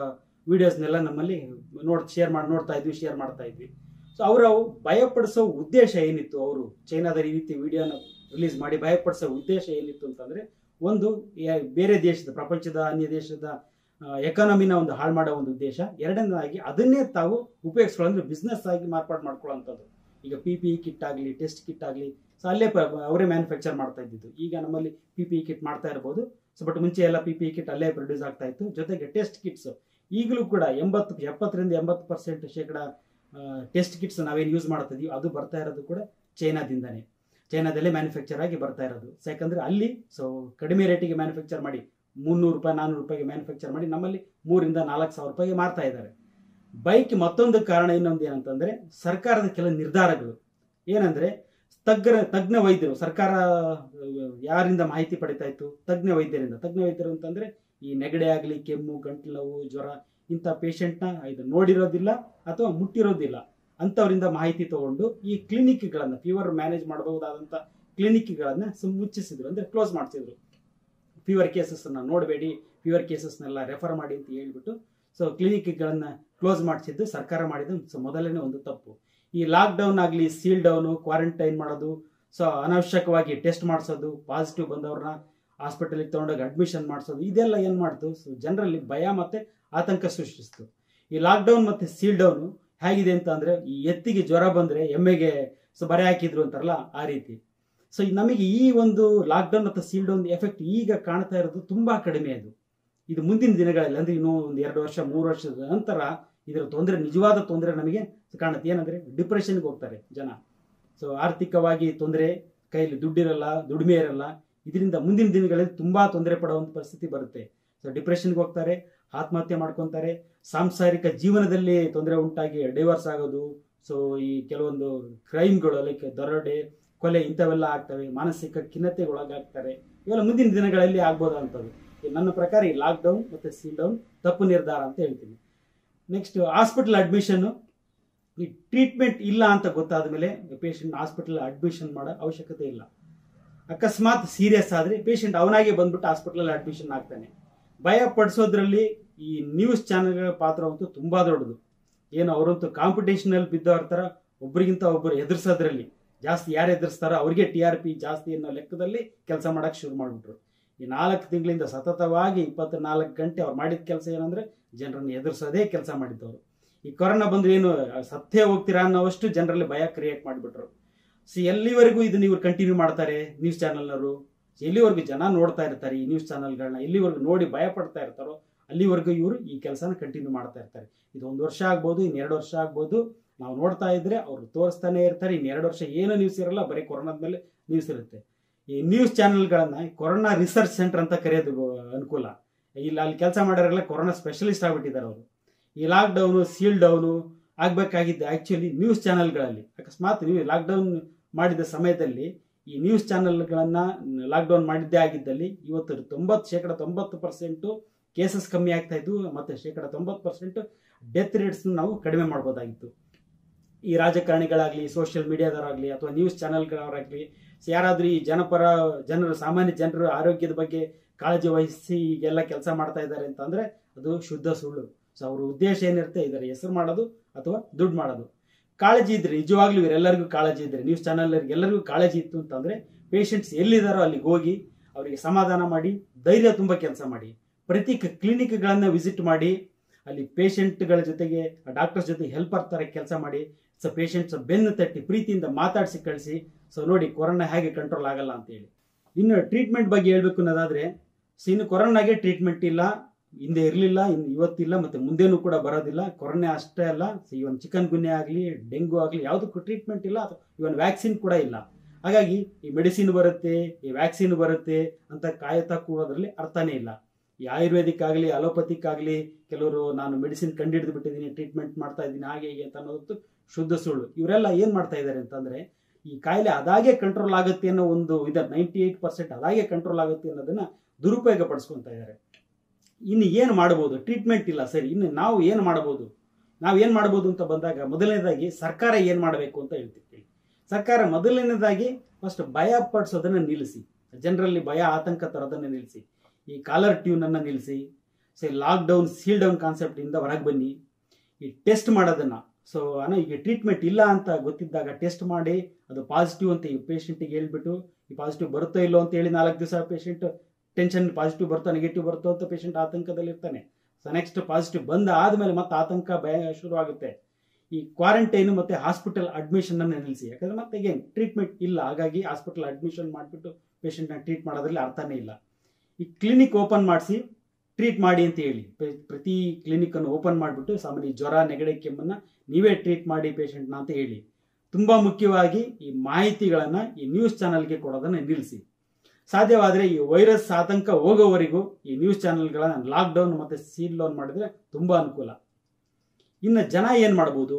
ವಿಡಿಯೋಸ್ನೆಲ್ಲ ನಮ್ಮಲ್ಲಿ ನೋಡ್ ಶೇರ್ ಮಾಡಿ ನೋಡ್ತಾ ಇದ್ವಿ ಶೇರ್ ಮಾಡ್ತಾ ಇದ್ವಿ ಸೊ ಅವರು ಭಯಪಡಿಸೋ ಉದ್ದೇಶ ಏನಿತ್ತು ಅವರು ಚೈನಾದ ಈ ರೀತಿ ವಿಡಿಯೋನ ರಿಲೀಸ್ ಮಾಡಿ ಭಯಪಡಿಸೋ ಉದ್ದೇಶ ಏನಿತ್ತು ಅಂತಂದ್ರೆ ಒಂದು ಯಾ- ಬೇರೆ ದೇಶದ ಪ್ರಪಂಚದ ಅನ್ಯ ದೇಶದ ಎಕಾನಮಿನ ಒಂದು ಹಾಳು ಮಾಡೋ ಒಂದು ಉದ್ದೇಶ ಎರಡನೇದಾಗಿ ಅದನ್ನೇ ತಾವು ಉಪಯೋಗಿಸ್ಕೊಳ್ಳೋದ್ರೆ ಬಿಸ್ನೆಸ್ ಆಗಿ ಮಾರ್ಪಾಡು ಮಾಡ್ಕೊಳ್ಳೋಂಥದ್ದು ಈಗ ಪಿ ಪಿ ಇ ಕಿಟ್ ಆಗಲಿ ಟೆಸ್ಟ್ ಕಿಟ್ ಆಗಲಿ ಸೊ ಅಲ್ಲೇ ಪ- ಅವರೇ ಮ್ಯಾನುಫ್ಯಾಕ್ಚರ್ ಮಾಡ್ತಾ ಇದ್ದಿದ್ದು ಈಗ ನಮ್ಮಲ್ಲಿ ಪಿ ಪಿ ಇ ಕಿಟ್ ಮಾಡ್ತಾ ಇರ್ಬೋದು ಸೊ ಬಟ್ ಮುಂಚೆ ಎಲ್ಲ ಪಿ ಪಿ ಇ ಕಿಟ್ ಅಲ್ಲೇ ಪ್ರೊಡ್ಯೂಸ್ ಆಗ್ತಾ ಇತ್ತು ಜೊತೆಗೆ ಟೆಸ್ಟ್ ಕಿಟ್ಸ್ ಈಗಲೂ ಕೂಡ ಎಂಬತ್ತು ಎಪ್ಪತ್ತರಿಂದ ಎಂಬತ್ತು ಪರ್ಸೆಂಟ್ ಶೇಕಡ ಟೆಸ್ಟ್ ಕಿಟ್ಸ್ ನಾವೇನು ಯೂಸ್ ಮಾಡ್ತಾ ಇದೀವಿ ಅದು ಬರ್ತಾ ಇರೋದು ಕೂಡ ಚೈನಾದಿಂದನೇ ಚೈನಾದಲ್ಲೇ ಮ್ಯಾನುಫ್ಯಾಕ್ಚರ್ ಆಗಿ ಬರ್ತಾ ಇರೋದು ಸೊ ಯಾಕಂದ್ರೆ ಅಲ್ಲಿ ಸೊ ಕಡಿಮೆ ರೇಟಿಗೆ ಮ್ಯಾನುಫ್ಯಾಕ್ಚರ್ ಮಾಡಿ ಮುನ್ನೂರು ರೂಪಾಯಿ ನಾನ್ನೂರು ರೂಪಾಯಿಗೆ ಮ್ಯಾನುಫ್ಯಾಕ್ಚರ್ ಮಾಡಿ ನಮ್ಮಲ್ಲಿ ಮೂರಿಂದ ನಾಲ್ಕು ಸಾವಿರ ರೂಪಾಯಿಗೆ ಮಾರ್ತಾ ಇದ್ದಾರೆ ಬೈಕ್ ಮತ್ತೊಂದು ಕಾರಣ ಇನ್ನೊಂದು ಏನಂತಂದ್ರೆ ಸರ್ಕಾರದ ಕೆಲ ನಿರ್ಧಾರಗಳು ಏನಂದ್ರೆ ತಜ್ಞ ತಜ್ಞ ವೈದ್ಯರು ಸರ್ಕಾರ ಆ, ಯಾರಿಂದ ಮಾಹಿತಿ ಪಡಿತಾ ಇತ್ತು ತಜ್ಞ ವೈದ್ಯರಿಂದ ತಜ್ಞ ವೈದ್ಯರು ಅಂತಂದ್ರೆ ಈ ನೆಗಡೆ ಆಗಲಿ ಕೆಮ್ಮು ಗಂಟಲು ನೋವು ಜ್ವರ ಇಂಥ ಪೇಷಂಟ್ನ ಇದು ನೋಡಿರೋದಿಲ್ಲ ಅಥವಾ ಮುಟ್ಟಿರೋದಿಲ್ಲ ಅಂಥವರಿಂದ ಮಾಹಿತಿ ತಗೊಂಡು ಈ ಕ್ಲಿನಿಕ್ಗಳನ್ನು ಫೀವರ್ ಮ್ಯಾನೇಜ್ ಮಾಡಬಹುದಾದಂಥ ಕ್ಲಿನಿಕ್ಗಳನ್ನು ಮುಚ್ಚಿಸಿದ್ರು ಅಂದರೆ ಕ್ಲೋಸ್ ಮಾಡಿಸಿದ್ರು ಫೀವರ್ ಕೇಸಸ್ನ ನೋಡಬೇಡಿ ಫೀವರ್ ಕೇಸಸ್ನೆಲ್ಲ ರೆಫರ್ ಮಾಡಿ ಅಂತ ಹೇಳ್ಬಿಟ್ಟು ಸೊ ಕ್ಲಿನಿಕ್ಗಳನ್ನು ಕ್ಲೋಸ್ ಮಾಡಿಸಿದ್ದು ಸರ್ಕಾರ ಮಾಡಿದ ಸೊ ಮೊದಲನೇ ಒಂದು ತಪ್ಪು ಈ ಲಾಕ್ಡೌನ್ ಆಗಲಿ ಸೀಲ್ ಡೌನು ಕ್ವಾರಂಟೈನ್ ಮಾಡೋದು ಸೊ ಅನಾವಶ್ಯಕವಾಗಿ ಟೆಸ್ಟ್ ಮಾಡಿಸೋದು ಪಾಸಿಟಿವ್ ಬಂದವ್ರನ್ನ ಹಾಸ್ಪಿಟಲಿಗೆ ತೊಗೊಂಡೋಗಿ ಅಡ್ಮಿಷನ್ ಮಾಡಿಸೋದು ಇದೆಲ್ಲ ಏನು ಮಾಡ್ತು ಸೊ ಜನರಲ್ಲಿ ಭಯ ಮತ್ತು ಆತಂಕ ಸೃಷ್ಟಿಸ್ತು ಈ ಲಾಕ್ಡೌನ್ ಮತ್ತು ಸೀಲ್ ಡೌನು ಹೇಗಿದೆ ಅಂತ ಅಂದರೆ ಈ ಎತ್ತಿಗೆ ಜ್ವರ ಬಂದರೆ ಎಮ್ಮೆಗೆ ಸೊ ಬರೆ ಹಾಕಿದ್ರು ಅಂತಾರಲ್ಲ ಆ ರೀತಿ ಸೊ ನಮಗೆ ಈ ಒಂದು ಲಾಕ್ಡೌನ್ ಮತ್ತು ಸೀಲ್ ಡೌನ್ ಎಫೆಕ್ಟ್ ಈಗ ಕಾಣ್ತಾ ಇರೋದು ತುಂಬಾ ಕಡಿಮೆ ಅದು ಇದು ಮುಂದಿನ ದಿನಗಳಲ್ಲಿ ಅಂದ್ರೆ ಇನ್ನೂ ಒಂದು ಎರಡು ವರ್ಷ ಮೂರು ವರ್ಷದ ನಂತರ ಇದರ ತೊಂದರೆ ನಿಜವಾದ ತೊಂದರೆ ನಮಗೆ ಕಾಣುತ್ತೆ ಏನಂದ್ರೆ ಡಿಪ್ರೆಷನ್ಗೆ ಹೋಗ್ತಾರೆ ಜನ ಸೊ ಆರ್ಥಿಕವಾಗಿ ತೊಂದರೆ ಕೈಯಲ್ಲಿ ದುಡ್ಡಿರಲ್ಲ ದುಡಿಮೆ ಇರಲ್ಲ ಇದರಿಂದ ಮುಂದಿನ ದಿನಗಳಲ್ಲಿ ತುಂಬಾ ತೊಂದರೆ ಪಡುವಂತ ಪರಿಸ್ಥಿತಿ ಬರುತ್ತೆ ಸೊ ಡಿಪ್ರೆಷನ್ಗೆ ಹೋಗ್ತಾರೆ ಆತ್ಮಹತ್ಯೆ ಮಾಡ್ಕೊತಾರೆ ಸಾಂಸಾರಿಕ ಜೀವನದಲ್ಲಿ ತೊಂದರೆ ಉಂಟಾಗಿ ಡೈವರ್ಸ್ ಆಗೋದು ಸೊ ಈ ಕೆಲವೊಂದು ಕ್ರೈಮ್ಗಳು ಲೈಕ್ ದರೋಡೆ ಕೊಲೆ ಇಂಥವೆಲ್ಲ ಆಗ್ತವೆ ಮಾನಸಿಕ ಖಿನ್ನತೆಗೆ ಒಳಗಾಗ್ತಾರೆ ಇವೆಲ್ಲ ಮುಂದಿನ ದಿನಗಳಲ್ಲಿ ಆಗ್ಬೋದಂಥದ್ದು ಈ ನನ್ನ ಪ್ರಕಾರ ಈ ಲಾಕ್ಡೌನ್ ಮತ್ತು ಸೀಲ್ ಡೌನ್ ತಪ್ಪು ನಿರ್ಧಾರ ಅಂತ ಹೇಳ್ತೀನಿ ನೆಕ್ಸ್ಟ್ ಹಾಸ್ಪಿಟಲ್ ಅಡ್ಮಿಷನ್ ಈ ಟ್ರೀಟ್ಮೆಂಟ್ ಇಲ್ಲ ಅಂತ ಗೊತ್ತಾದ ಮೇಲೆ ಪೇಷಂಟ್ ಹಾಸ್ಪಿಟಲ್ ಅಡ್ಮಿಷನ್ ಮಾಡೋ ಅವಶ್ಯಕತೆ ಇಲ್ಲ ಅಕಸ್ಮಾತ್ ಸೀರಿಯಸ್ ಆದರೆ ಪೇಷಂಟ್ ಅವನಾಗೆ ಬಂದ್ಬಿಟ್ಟು ಹಾಸ್ಪಿಟಲ್ ಅಡ್ಮಿಷನ್ ಆಗ್ತಾನೆ ಭಯ ಪಡಿಸೋದ್ರಲ್ಲಿ ಈ ನ್ಯೂಸ್ ಚಾನೆಲ್ಗಳ ಪಾತ್ರ ಅಂತೂ ತುಂಬಾ ದೊಡ್ಡದು ಏನು ಅವರಂತೂ ಕಾಂಪಿಟೇಷನಲ್ಲಿ ಬಿದ್ದವ್ರ ಥರ ಒಬ್ರಿಗಿಂತ ಒಬ್ಬರು ಎದುರಿಸೋದ್ರಲ್ಲಿ ಜಾಸ್ತಿ ಯಾರು ಎದುರಿಸ್ತಾರೋ ಅವ್ರಿಗೆ ಟಿ ಆರ್ ಪಿ ಜಾಸ್ತಿ ಅನ್ನೋ ಲೆಕ್ಕದಲ್ಲಿ ಕೆಲಸ ಮಾಡಕ್ಕೆ ಶುರು ಮಾಡಿಬಿಟ್ರು ಈ ನಾಲ್ಕು ತಿಂಗಳಿಂದ ಸತತವಾಗಿ ಇಪ್ಪತ್ತು ನಾಲ್ಕು ಗಂಟೆ ಅವ್ರು ಮಾಡಿದ ಕೆಲಸ ಏನಂದ್ರೆ ಜನರನ್ನು ಎದುರಿಸೋದೇ ಕೆಲಸ ಮಾಡಿದ್ದವರು ಈ ಕೊರೋನಾ ಬಂದ್ರೆ ಏನು ಸತ್ತೇ ಹೋಗ್ತೀರಾ ಅನ್ನೋವಷ್ಟು ಜನರಲ್ಲಿ ಭಯ ಕ್ರಿಯೇಟ್ ಮಾಡಿಬಿಟ್ರು ಸೊ ಎಲ್ಲಿವರೆಗೂ ಇದನ್ನ ಇವ್ರು ಕಂಟಿನ್ಯೂ ಮಾಡ್ತಾರೆ ನ್ಯೂಸ್ ಚಾನೆಲ್ನವರು ಎಲ್ಲಿವರೆಗೂ ಜನ ನೋಡ್ತಾ ಇರ್ತಾರೆ ಈ ನ್ಯೂಸ್ ಚಾನೆಲ್ಗಳನ್ನ ಎಲ್ಲಿವರೆಗೂ ನೋಡಿ ಭಯ ಪಡ್ತಾ ಇರ್ತಾರೋ ಅಲ್ಲಿವರೆಗೂ ಇವರು ಈ ಕೆಲಸನ ಕಂಟಿನ್ಯೂ ಮಾಡ್ತಾ ಇರ್ತಾರೆ ಇದು ಒಂದು ವರ್ಷ ಆಗ್ಬೋದು ಇನ್ನು ಎರಡು ವರ್ಷ ಆಗ್ಬೋದು ನಾವು ನೋಡ್ತಾ ಇದ್ರೆ ಅವ್ರು ತೋರಿಸ್ತಾನೆ ಇರ್ತಾರೆ ಇನ್ನು ಎರಡು ವರ್ಷ ಏನು ನ್ಯೂಸ್ ಇರಲ್ಲ ಬರೀ ಕೊರೋನಾದ ಮೇಲೆ ನ್ಯೂಸ್ ಇರುತ್ತೆ ಈ ನ್ಯೂಸ್ ಚಾನೆಲ್ಗಳನ್ನ ಕೊರೋನಾ ರಿಸರ್ಚ್ ಸೆಂಟರ್ ಅಂತ ಕರೆಯೋದು ಅನುಕೂಲ ಇಲ್ಲ ಅಲ್ಲಿ ಕೆಲಸ ಮಾಡೋರೆಲ್ಲ ಕೊರೋನಾ ಸ್ಪೆಷಲಿಸ್ಟ್ ಆಗ್ಬಿಟ್ಟಿದ್ದಾರೆ ಅವರು ಈ ಲಾಕ್ಡೌನು ಸೀಲ್ ಡೌನು ಆಗ್ಬೇಕಾಗಿದ್ದು ಆಕ್ಚುಲಿ ನ್ಯೂಸ್ ಚಾನೆಲ್ಗಳಲ್ಲಿ ಅಕಸ್ಮಾತ್ ನೀವು ಲಾಕ್ಡೌನ್ ಮಾಡಿದ ಸಮಯದಲ್ಲಿ ಈ ನ್ಯೂಸ್ ಚಾನೆಲ್ಗಳನ್ನ ಲಾಕ್ಡೌನ್ ಮಾಡಿದ್ದೇ ಆಗಿದ್ದಲ್ಲಿ ಇವತ್ತು ತೊಂಬತ್ತು ಶೇಕಡ ತೊಂಬತ್ತು ಪರ್ಸೆಂಟು ಕೇಸಸ್ ಕಮ್ಮಿ ಆಗ್ತಾ ಇದ್ವು ಮತ್ತು ಶೇಕಡ ತೊಂಬತ್ತು ಪರ್ಸೆಂಟ್ ಡೆತ್ ರೇಟ್ಸ್ ನಾವು ಕಡಿಮೆ ಮಾಡ್ಬೋದಾಗಿತ್ತು ಈ ರಾಜಕಾರಣಿಗಳಾಗಲಿ ಸೋಷಿಯಲ್ ಮೀಡಿಯಾದವರಾಗಲಿ ಅಥವಾ ನ್ಯೂಸ್ ಚಾನೆಲ್ಗಳವರಾಗಲಿ ಯಾರಾದರೂ ಈ ಜನಪರ ಜನರು ಸಾಮಾನ್ಯ ಜನರು ಆರೋಗ್ಯದ ಬಗ್ಗೆ ಕಾಳಜಿ ವಹಿಸಿ ಈಗೆಲ್ಲ ಕೆಲಸ ಮಾಡ್ತಾ ಇದ್ದಾರೆ ಅಂತಂದ್ರೆ ಅದು ಶುದ್ಧ ಸುಳ್ಳು ಸೊ ಅವ್ರ ಉದ್ದೇಶ ಏನಿರುತ್ತೆ ಇದರ ಹೆಸರು ಮಾಡೋದು ಅಥವಾ ದುಡ್ಡು ಮಾಡೋದು ಕಾಳಜಿ ಇದ್ರೆ ನಿಜವಾಗ್ಲೂ ಇವರೆಲ್ಲರಿಗೂ ಕಾಳಜಿ ಇದ್ರೆ ನ್ಯೂಸ್ ಚಾನೆಲ್ ಎಲ್ಲರಿಗೂ ಕಾಳಜಿ ಇತ್ತು ಅಂತಂದ್ರೆ ಪೇಷಂಟ್ಸ್ ಎಲ್ಲಿದ್ದಾರೋ ಅಲ್ಲಿಗೆ ಹೋಗಿ ಅವರಿಗೆ ಸಮಾಧಾನ ಮಾಡಿ ಧೈರ್ಯ ತುಂಬ ಕೆಲಸ ಮಾಡಿ ಪ್ರತಿ ಕ್ಲಿನಿಕ್ಗಳನ್ನ ವಿಸಿಟ್ ಮಾಡಿ ಅಲ್ಲಿ ಪೇಷಂಟ್ಗಳ ಜೊತೆಗೆ ಡಾಕ್ಟರ್ಸ್ ಜೊತೆ ಹೆಲ್ಪರ್ ಥರ ಕೆಲಸ ಮಾಡಿ ಸೊ ಪೇಷಂಟ್ಸ್ ಬೆನ್ನು ತಟ್ಟಿ ಪ್ರೀತಿಯಿಂದ ಮಾತಾಡಿಸಿ ಕಳಿಸಿ ಸೊ ನೋಡಿ ಕೊರೋನಾ ಹೇಗೆ ಕಂಟ್ರೋಲ್ ಆಗಲ್ಲ ಅಂತೇಳಿ ಇನ್ನು ಟ್ರೀಟ್ಮೆಂಟ್ ಬಗ್ಗೆ ಹೇಳ್ಬೇಕು ಅನ್ನೋದಾದ್ರೆ ಸೊ ಇನ್ನು ಕೊರೋನಾಗೆ ಟ್ರೀಟ್ಮೆಂಟ್ ಇಲ್ಲ ಹಿಂದೆ ಇರಲಿಲ್ಲ ಇನ್ನು ಇವತ್ತಿಲ್ಲ ಮತ್ತೆ ಮುಂದೇನೂ ಕೂಡ ಬರೋದಿಲ್ಲ ಕೊರೋನಾ ಅಷ್ಟೇ ಅಲ್ಲ ಸೊ ಇವನ್ ಚಿಕನ್ ಗುನ್ನೆ ಆಗಲಿ ಡೆಂಗು ಆಗಲಿ ಯಾವುದಕ್ಕೂ ಟ್ರೀಟ್ಮೆಂಟ್ ಇಲ್ಲ ಅಥವಾ ಇವನ್ ವ್ಯಾಕ್ಸಿನ್ ಕೂಡ ಇಲ್ಲ ಹಾಗಾಗಿ ಈ ಮೆಡಿಸಿನ್ ಬರುತ್ತೆ ಈ ವ್ಯಾಕ್ಸಿನ್ ಬರುತ್ತೆ ಅಂತ ಕಾಯುತ್ತಾ ಕೂರೋದ್ರಲ್ಲಿ ಅರ್ಥನೇ ಇಲ್ಲ ಈ ಆಯುರ್ವೇದಿಕ್ ಆಗಲಿ ಅಲೋಪತಿಕ್ ಆಗಲಿ ಕೆಲವರು ನಾನು ಮೆಡಿಸಿನ್ ಕಂಡುಹಿಡಿದು ಬಿಟ್ಟಿದ್ದೀನಿ ಟ್ರೀಟ್ಮೆಂಟ್ ಮಾಡ್ತಾ ಇದ್ದೀನಿ ಹಾಗೆ ಹೀಗೆ ಅಂತ ಅನ್ನೋದು ಶುದ್ಧ ಸುಳ್ಳು ಇವರೆಲ್ಲ ಏನು ಮಾಡ್ತಾ ಇದ್ದಾರೆ ಅಂತಂದ್ರೆ ಈ ಕಾಯಿಲೆ ಅದಾಗೆ ಕಂಟ್ರೋಲ್ ಆಗುತ್ತೆ ಅನ್ನೋ ಒಂದು ಇದೆ ನೈಂಟಿ ಏಟ್ ಪರ್ಸೆಂಟ್ ಅದಾಗೆ ಕಂಟ್ರೋಲ್ ಆಗುತ್ತೆ ಅನ್ನೋದನ್ನ ದುರುಪಯೋಗ ಪಡಿಸ್ಕೊತಾ ಇದ್ದಾರೆ ಇನ್ನು ಏನು ಮಾಡ್ಬೋದು ಟ್ರೀಟ್ಮೆಂಟ್ ಇಲ್ಲ ಸರಿ ಇನ್ನು ನಾವು ಏನು ಮಾಡ್ಬೋದು ನಾವು ಏನು ಮಾಡ್ಬೋದು ಅಂತ ಬಂದಾಗ ಮೊದಲನೇದಾಗಿ ಸರ್ಕಾರ ಏನು ಮಾಡಬೇಕು ಅಂತ ಹೇಳ್ತಿರ್ತೀವಿ ಸರ್ಕಾರ ಮೊದಲನೇದಾಗಿ ಫಸ್ಟ್ ಭಯ ಪಡಿಸೋದನ್ನ ನಿಲ್ಲಿಸಿ ಜನರಲ್ಲಿ ಭಯ ಆತಂಕ ತರೋದನ್ನ ನಿಲ್ಲಿಸಿ ಈ ಕಾಲರ್ ಟ್ಯೂನ್ ಅನ್ನ ನಿಲ್ಲಿಸಿ ಸೊ ಲಾಕ್ಡೌನ್ ಸೀಲ್ ಡೌನ್ ಕಾನ್ಸೆಪ್ಟಿಂದ ಹೊರಗೆ ಬನ್ನಿ ಈ ಟೆಸ್ಟ್ ಮಾಡೋದನ್ನು ಸೊ ಅನ್ನ ಈಗ ಟ್ರೀಟ್ಮೆಂಟ್ ಇಲ್ಲ ಅಂತ ಗೊತ್ತಿದ್ದಾಗ ಟೆಸ್ಟ್ ಮಾಡಿ ಅದು ಪಾಸಿಟಿವ್ ಅಂತ ಈ ಪೇಷಂಟಿಗೆ ಹೇಳ್ಬಿಟ್ಟು ಈ ಪಾಸಿಟಿವ್ ಬರುತ್ತೋ ಇಲ್ಲೋ ಅಂತ ಹೇಳಿ ನಾಲ್ಕು ದಿವಸ ಪೇಷಂಟ್ ಟೆನ್ಷನ್ ಪಾಸಿಟಿವ್ ಬರ್ತೋ ನೆಗೆಟಿವ್ ಬರ್ತೋ ಅಂತ ಪೇಷಂಟ್ ಆತಂಕದಲ್ಲಿ ಇರ್ತಾನೆ ಸೊ ನೆಕ್ಸ್ಟ್ ಪಾಸಿಟಿವ್ ಬಂದ ಆದಮೇಲೆ ಮತ್ತೆ ಆತಂಕ ಭಯ ಶುರುವಾಗುತ್ತೆ ಈ ಕ್ವಾರಂಟೈನ್ ಮತ್ತೆ ಹಾಸ್ಪಿಟಲ್ ಅಡ್ಮಿಷನ್ ಅನ್ನು ನಿಲ್ಲಿಸಿ ಯಾಕಂದ್ರೆ ಮತ್ತೆ ಅಗೇನ್ ಟ್ರೀಟ್ಮೆಂಟ್ ಇಲ್ಲ ಹಾಗಾಗಿ ಹಾಸ್ಪಿಟಲ್ ಅಡ್ಮಿಷನ್ ಮಾಡಿಬಿಟ್ಟು ಪೇಷಂಟ್ನ ಟ್ರೀಟ್ ಮಾಡೋದ್ರಲ್ಲಿ ಅರ್ಥನೇ ಇಲ್ಲ ಈ ಕ್ಲಿನಿಕ್ ಓಪನ್ ಮಾಡಿಸಿ ಟ್ರೀಟ್ ಮಾಡಿ ಅಂತ ಹೇಳಿ ಪ್ರ- ಪ್ರತಿ ಕ್ಲಿನಿಕನ್ನು ಓಪನ್ ಮಾಡಿಬಿಟ್ಟು ಸಾಮಾನ್ಯ ಜ್ವರ ನೆಗಡಿ ಕೆಮ್ಮನ್ನು ನೀವೇ ಟ್ರೀಟ್ ಮಾಡಿ ಪೇಷಂಟ್ನ ಅಂತ ಹೇಳಿ ತುಂಬ ಮುಖ್ಯವಾಗಿ ಈ ಮಾಹಿತಿಗಳನ್ನು ಈ ನ್ಯೂಸ್ ಚಾನಲ್ಗೆ ಕೊಡೋದನ್ನು ನಿಲ್ಲಿಸಿ ಸಾಧ್ಯವಾದರೆ ಈ ವೈರಸ್ ಆತಂಕ ಹೋಗೋವರೆಗೂ ಈ ನ್ಯೂಸ್ ಚಾನೆಲ್ಗಳನ್ನು ಲಾಕ್ಡೌನ್ ಮತ್ತು ಸೀಲ್ ಡೌನ್ ಮಾಡಿದ್ರೆ ತುಂಬ ಅನುಕೂಲ ಇನ್ನು ಜನ ಏನು ಮಾಡ್ಬೋದು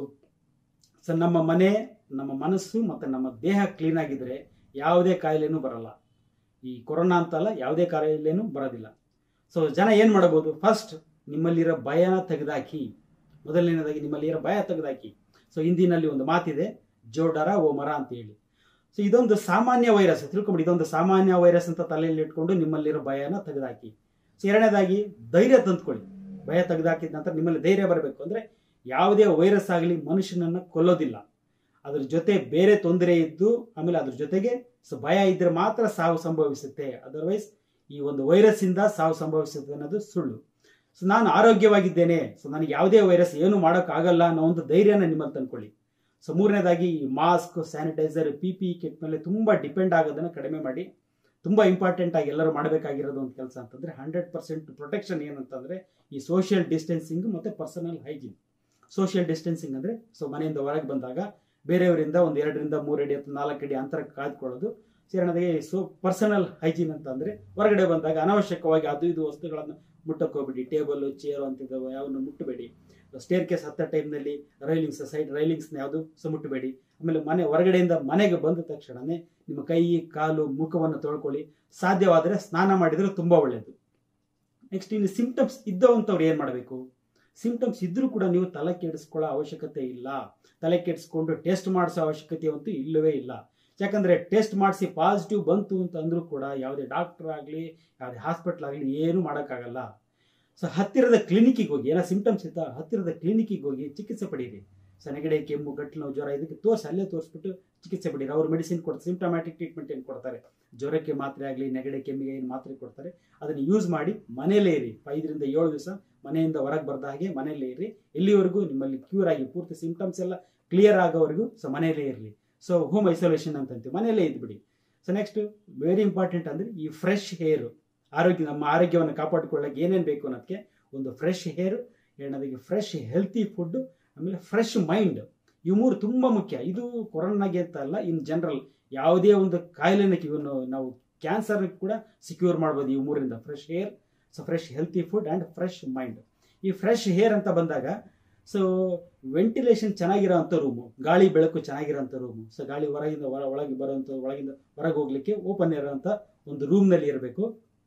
ಸೊ ನಮ್ಮ ಮನೆ ನಮ್ಮ ಮನಸ್ಸು ಮತ್ತು ನಮ್ಮ ದೇಹ ಕ್ಲೀನ್ ಆಗಿದ್ರೆ ಯಾವುದೇ ಕಾಯಿಲೆನೂ ಬರಲ್ಲ ಈ ಕೊರೋನಾ ಅಂತಲ್ಲ ಯಾವುದೇ ಕಾಯಿಲೆನೂ ಬರೋದಿಲ್ಲ ಸೊ ಜನ ಏನು ಮಾಡ್ಬೋದು ಫಸ್ಟ್ ನಿಮ್ಮಲ್ಲಿರೋ ಭಯನ ತೆಗೆದಾಕಿ ಮೊದಲನೇದಾಗಿ ನಿಮ್ಮಲ್ಲಿರೋ ಭಯ ತೆಗೆದಾಕಿ ಸೊ ಹಿಂದಿನಲ್ಲಿ ಒಂದು ಮಾತಿದೆ ಜೋಡರ ಓ ಮರ ಅಂತ ಹೇಳಿ ಸೊ ಇದೊಂದು ಸಾಮಾನ್ಯ ವೈರಸ್ ತಿಳ್ಕೊಂಬಿಡಿ ಇದೊಂದು ಸಾಮಾನ್ಯ ವೈರಸ್ ಅಂತ ತಲೆಯಲ್ಲಿ ಇಟ್ಕೊಂಡು ನಿಮ್ಮಲ್ಲಿರೋ ಭಯನ ತೆಗೆದಾಕಿ ಸೊ ಎರಡನೇದಾಗಿ ಧೈರ್ಯ ತಂದ್ಕೊಳ್ಳಿ ಭಯ ತೆಗೆದಾಕಿದ ನಂತರ ನಿಮ್ಮಲ್ಲಿ ಧೈರ್ಯ ಬರಬೇಕು ಅಂದರೆ ಯಾವುದೇ ವೈರಸ್ ಆಗಲಿ ಮನುಷ್ಯನನ್ನು ಕೊಲ್ಲೋದಿಲ್ಲ ಅದ್ರ ಜೊತೆ ಬೇರೆ ತೊಂದರೆ ಇದ್ದು ಆಮೇಲೆ ಅದ್ರ ಜೊತೆಗೆ ಸೊ ಭಯ ಇದ್ರೆ ಮಾತ್ರ ಸಾವು ಸಂಭವಿಸುತ್ತೆ ಅದರ್ವೈಸ್ ಈ ಒಂದು ವೈರಸ್ ಇಂದ ಸಾವು ಸಂಭವಿಸುತ್ತೆ ಅನ್ನೋದು ಸುಳ್ಳು ಸೊ ನಾನು ಆರೋಗ್ಯವಾಗಿದ್ದೇನೆ ಸೊ ನನಗೆ ಯಾವುದೇ ವೈರಸ್ ಏನು ಮಾಡೋಕ್ಕಾಗಲ್ಲ ಅನ್ನೋ ಒಂದು ಧೈರ್ಯನ ನಿಮ್ಮಲ್ಲಿ ತಂದ್ಕೊಳ್ಳಿ ಸೊ ಮೂರನೇದಾಗಿ ಈ mask sanitiser P P kit ಮೇಲೆ ತುಂಬ ಡಿಪೆಂಡ್ ಆಗೋದನ್ನು ಕಡಿಮೆ ಮಾಡಿ ತುಂಬ ಇಂಪಾರ್ಟೆಂಟ್ ಆಗಿ ಎಲ್ಲರೂ ಮಾಡಬೇಕಾಗಿರೋದು ಒಂದು ಕೆಲಸ ಅಂತಂದರೆ ಹಂಡ್ರೆಡ್ ಪರ್ಸೆಂಟ್ ಪ್ರೊಟೆಕ್ಷನ್ ಏನಂತಂದರೆ ಈ ಸೋಷಿಯಲ್ ಡಿಸ್ಟೆನ್ಸಿಂಗ್ ಮತ್ತು ಪರ್ಸನಲ್ ಹೈಜೀನ್ ಸೋಷಿಯಲ್ ಡಿಸ್ಟೆನ್ಸಿಂಗ್ ಅಂದರೆ ಸೊ ಮನೆಯಿಂದ ಹೊರಗೆ ಬಂದಾಗ ಬೇರೆಯವರಿಂದ ಒಂದು ಎರಡರಿಂದ ಮೂರು ಅಡಿ ಅಥವಾ ನಾಲ್ಕು ಅಡಿ ಅಂತರ ಕಾಯ್ದುಕೊಳ್ಳೋದು ಸೇರಣದಾಗಿ ಸೊ ಪರ್ಸನಲ್ ಹೈಜೀನ್ ಅಂತ ಅಂದರೆ ಹೊರಗಡೆ ಬಂದಾಗ ಅನಾವಶ್ಯಕವಾಗಿ ಅದು ಇದು ವಸ್ತುಗಳನ್ನು ಮುಟ್ಟಕ್ಕೆ ಹೋಗ್ಬೇಡಿ ಟೇಬಲ್ ಚೇರು ಅಂತಿದ್ದಾವೆ ಯಾವನ್ನು ಮುಟ್ಟಬೇಡಿ ಸ್ಟೇರ್ ಕೇಸ್ ಹತ್ತ ಟೈಮ್ನಲ್ಲಿ ರೈಲಿಂಗ್ಸ್ ಸೈಡ್ ರೈಲಿಂಗ್ಸ್ನ ಯಾವುದು ಸಹ ಮುಟ್ಟಬೇಡಿ ಆಮೇಲೆ ಮನೆ ಹೊರಗಡೆಯಿಂದ ಮನೆಗೆ ಬಂದ ತಕ್ಷಣನೇ ನಿಮ್ಮ ಕೈ ಕಾಲು ಮುಖವನ್ನು ತೊಳ್ಕೊಳ್ಳಿ ಸಾಧ್ಯವಾದರೆ ಸ್ನಾನ ಮಾಡಿದರೆ ತುಂಬ ಒಳ್ಳೆಯದು ನೆಕ್ಸ್ಟ್ ಇನ್ನು ಸಿಂಪ್ಟಮ್ಸ್ ಇದ್ದವಂಥವ್ರು ಏನು ಮಾಡಬೇಕು ಸಿಂಪ್ಟಮ್ಸ್ ಇದ್ರೂ ಕೂಡ ನೀವು ತಲೆ ಕೆಡಿಸ್ಕೊಳ್ಳೋ ಅವಶ್ಯಕತೆ ಇಲ್ಲ ತಲೆ ಕೆಡಿಸ್ಕೊಂಡು ಟೆಸ್ಟ್ ಮಾಡಿಸೋ ಅವಶ್ಯಕತೆ ಅಂತೂ ಇಲ್ಲವೇ ಇಲ್ಲ ಯಾಕಂದರೆ ಟೆಸ್ಟ್ ಮಾಡಿಸಿ ಪಾಸಿಟಿವ್ ಬಂತು ಅಂತ ಅಂದರೂ ಕೂಡ ಯಾವುದೇ ಡಾಕ್ಟರ್ ಆಗಲಿ ಯಾವುದೇ ಹಾಸ್ಪಿಟ್ಲ್ ಆಗಲಿ ಏನೂ ಮಾಡೋಕ್ಕಾಗಲ್ಲ ಸೊ ಹತ್ತಿರದ ಕ್ಲಿನಿಕ್ಕಿಗೆ ಹೋಗಿ ಏನೋ ಸಿಂಪ್ಟಮ್ಸ್ ಇತ್ತಾ ಹತ್ತಿರದ ಕ್ಲಿನಿಕ್ಕಿಗೆ ಹೋಗಿ ಚಿಕಿತ್ಸೆ ಪಡೀರಿ ಸೊ ನೆಗಡಿ ಕೆಮ್ಮು ಗಂಟಲು ನೋವು ಜ್ವರ ಇದಕ್ಕೆ ತೋರಿಸಿ ಅಲ್ಲೇ ತೋರಿಸ್ಬಿಟ್ಟು ಚಿಕಿತ್ಸೆ ಪಡೀರಿ ಅವ್ರು ಮೆಡಿಸಿನ್ ಕೊಡ್ತಾರೆ ಸಿಂಪ್ಟಮ್ಯಾಟಿಕ್ ಟ್ರೀಟ್ಮೆಂಟ್ ಏನು ಕೊಡ್ತಾರೆ ಜ್ವರಕ್ಕೆ ಮಾತ್ರೆ ಆಗಲಿ ನೆಗಡಿ ಕೆಮ್ಮಿಗೆ ಏನು ಮಾತ್ರೆ ಕೊಡ್ತಾರೆ ಅದನ್ನು ಯೂಸ್ ಮಾಡಿ ಮನೆಯಲ್ಲೇ ಇರಿ ಐದರಿಂದ ಏಳು ದಿವಸ ಮನೆಯಿಂದ ಹೊರಗೆ ಬರ್ದ ಹಾಗೆ ಮನೆಯಲ್ಲೇ ಇರಿ ಎಲ್ಲಿವರೆಗೂ ನಿಮ್ಮಲ್ಲಿ ಕ್ಯೂರ್ ಆಗಿ ಪೂರ್ತಿ ಸಿಂಪ್ಟಮ್ಸ್ ಎಲ್ಲ ಕ್ಲಿಯರ್ ಆಗೋವರೆಗೂ ಸೊ ಮನೆಯಲ್ಲೇ ಇರಲಿ ಸೊ ಹೋಮ್ ಐಸೋಲೇಷನ್ ಅಂತಂತೀವಿ ಮನೆಯಲ್ಲೇ ಇದ್ಬಿಡಿ ಸೊ ನೆಕ್ಸ್ಟ್ ವೆರಿ ಇಂಪಾರ್ಟೆಂಟ್ ಅಂದರೆ ಈ ಫ್ರೆಶ್ ಹೇರು ಆರೋಗ್ಯ ನಮ್ಮ ಆರೋಗ್ಯವನ್ನು ಕಾಪಾಡಿಕೊಳ್ಳಕ್ಕೆ ಏನೇನು ಬೇಕು ಅನ್ನೋದಕ್ಕೆ ಒಂದು ಫ್ರೆಶ್ ಹೇರ್ ಎರಡನೇದಾಗಿ ಫ್ರೆಶ್ ಹೆಲ್ತಿ ಫುಡ್ ಆಮೇಲೆ ಫ್ರೆಶ್ ಮೈಂಡ್ ಇವು ಮೂರು ತುಂಬ ಮುಖ್ಯ ಇದು ಕೊರೋನಾಗೆ ಅಂತ ಅಲ್ಲ ಇನ್ ಜನರಲ್ ಯಾವುದೇ ಒಂದು ಕಾಯಿಲೆನ ಇವನು ನಾವು ಕ್ಯಾನ್ಸರ್ ಕೂಡ ಸಿಕ್ಯೂರ್ ಮಾಡ್ಬೋದು ಈ ಮೂರಿಂದ fresh air so fresh healthy food and fresh mind ಈ ಫ್ರೆಶ್ ಹೇರ್ ಅಂತ ಬಂದಾಗ ಸೊ ವೆಂಟಿಲೇಷನ್ ಚೆನ್ನಾಗಿರೋ ಅಂಥ ರೂಮು ಗಾಳಿ ಬೆಳಕು ಚೆನ್ನಾಗಿರೋ ಅಂಥ ರೂಮು ಸೊ ಗಾಳಿ ಹೊರಗಿಂದ ಹೊರ ಒಳಗೆ ಬರೋಂಥ ಒಳಗಿಂದ ಹೊರಗೆ ಹೋಗ್ಲಿಕ್ಕೆ ಓಪನ್ ಇರೋಂಥ ಒಂದು ರೂಮ್ನಲ್ಲಿ ಇರಬೇಕು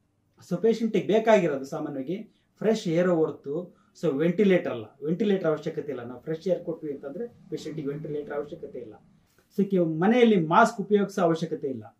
ಸೊ ಪೇಷಂಟಿಗೆ ಬೇಕಾಗಿರೋದು ಸಾಮಾನ್ಯವಾಗಿ ಫ್ರೆಶ್ ಏರೋ ಹೊರತು ಸೊ ವೆಂಟಿಲೇಟರ್ ಅಲ್ಲ ವೆಂಟಿಲೇಟರ್ ಅವಶ್ಯಕತೆ ಇಲ್ಲ ನಾವು ಫ್ರೆಶ್ ಏರ್ ಕೊಟ್ವಿ ಅಂತಂದ್ರೆ ಪೇಷಂಟಿಗೆ ವೆಂಟಿಲೇಟರ್ ಅವಶ್ಯಕತೆ ಇಲ್ಲ ಸೊ ಮನೆಯಲ್ಲಿ ಮಾಸ್ಕ್ ಉಪಯೋಗಿಸೋ ಅವಶ್ಯಕತೆ ಇಲ್ಲ